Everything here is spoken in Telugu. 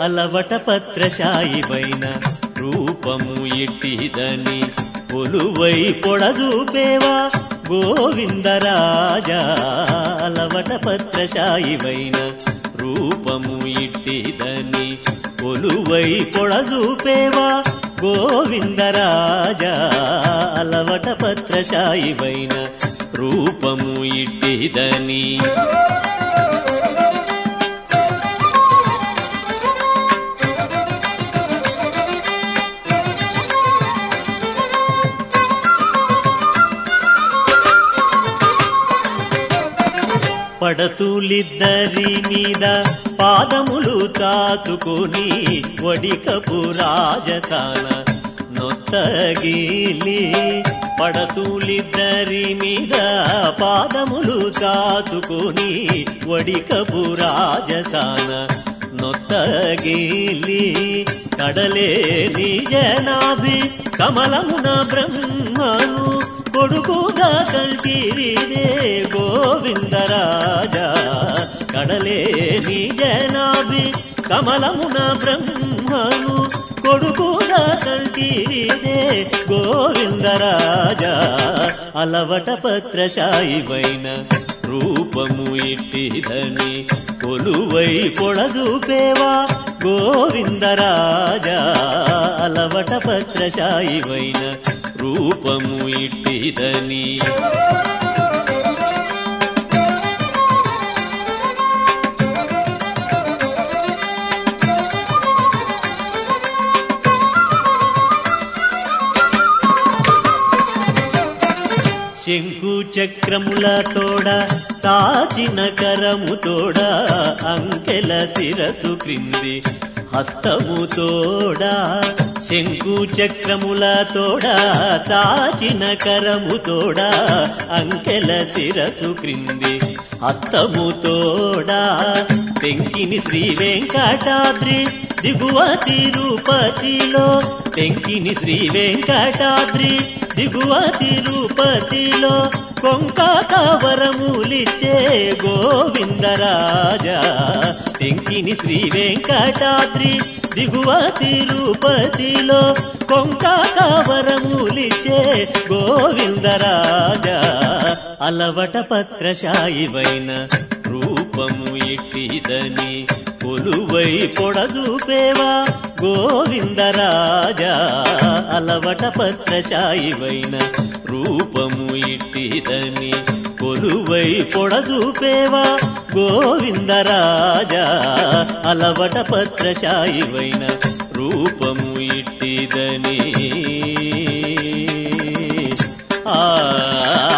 అలవట పత్రశాయివైన రూపము ఎట్టిదని కొలువై పొడదూపేవా గోవిందరాజా అలవట పత్రశాయివైన రూపము ఇట్టిదని కొలువై పొడదూపేవా గోవిందరాజా అలవట పత్రశాయివైన రూపము ఇట్టిదని పడతులిద్దరి మీద పాదములు చాచుకొని వడికపు రాజసాన నొత్తగిలి పడతులిద్దరి మీద పాదములు చాచుకొని వడికపు రాజసాన నొత్తగిలి కడలే నిజనాభి కమలమున బ్రహ్మను కొడుకుగా కంటిరిదే గోవిందరాజా కడలే నిజనాభి కమలమున బ్రహ్మను కొడుకుగా కంటిరిదే గోవిందరాజా అలవట పత్రశాయివైన రూపము ఇట్టిదని కొలువై పొడదూపేవా గోవిందరాజా అలవట పత్రశాయివైన రూపము ఇట్టిదని శంకు చక్రముల తోడ చాచిన కరము తోడ అంకెల శిరసు క్రింది హస్తము తోడ శంకు చక్రముల తోడ చాచిన కరము తోడ అంకెల శిరసు క్రింది హస్తము తోడ తెంకిని శ్రీ వెంకటాద్రి దిగువ తిరుపతిలో తెంకిని శ్రీ వెంకటాద్రి దిగువ తిరుపతిలో కొంక కవరములిచ్చే గోవిందరాజా తెంకిని శ్రీ వెంకటాద్రి దిగువ తిరుపతిలో కొంక కవరములిచ్చే గోవిందరాజా అలవట పత్రశాయివైన రూపము ఎట్టిదని కొలువై పొడదూపేవా గోవిందరాజా అలవట పత్రశాయివైన రూపము ఇట్టిదని కొలువై పొడదూపేవా గోవిందరాజా అలవట పత్రశాయివైన రూపము ఇట్టిదని ఆ